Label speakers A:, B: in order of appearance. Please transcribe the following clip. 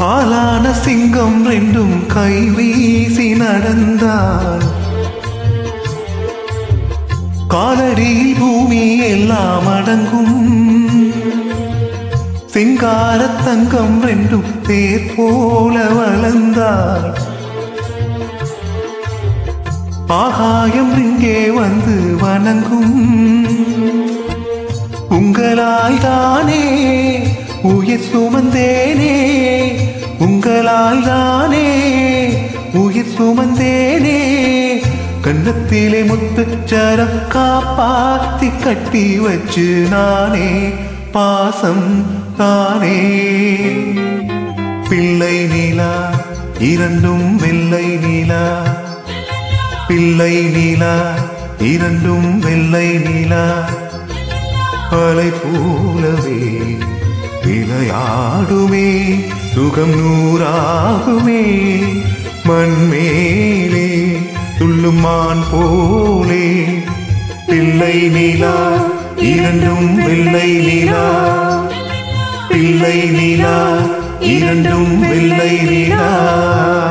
A: ஆளான சிங்கம் ரெண்டும் கை வீசி நடந்தால் காலடியில் பூமி எல்லாம் அடங்கும் சிங்கார தங்கம் ரெண்டும் தேர் போல வளர்ந்தால் ஆகாயம் இங்கே வந்து வணங்கும் உங்களால் தானே உயிர் சுமந்தேனே உங்களால் தானே உயிர் சுமந்தேனே கண்ணத்திலே முத்துச்சரம் காப்பாத்தி கட்டி வச்சு நானே பாசம் தானே பிள்ளை நிலா இரண்டும் வெள்ளை நிலா பிள்ளை நிலா இரண்டும் வெள்ளை நிலா அலை போலவே விளையாடுமே சுகம் நூறாகுமே மண்மேலே துள்ளும் மான் போலே பிள்ளை நிலா இரண்டும் வெள்ளை நிலா பிள்ளை நிலா இரண்டும் வெள்ளை நிலா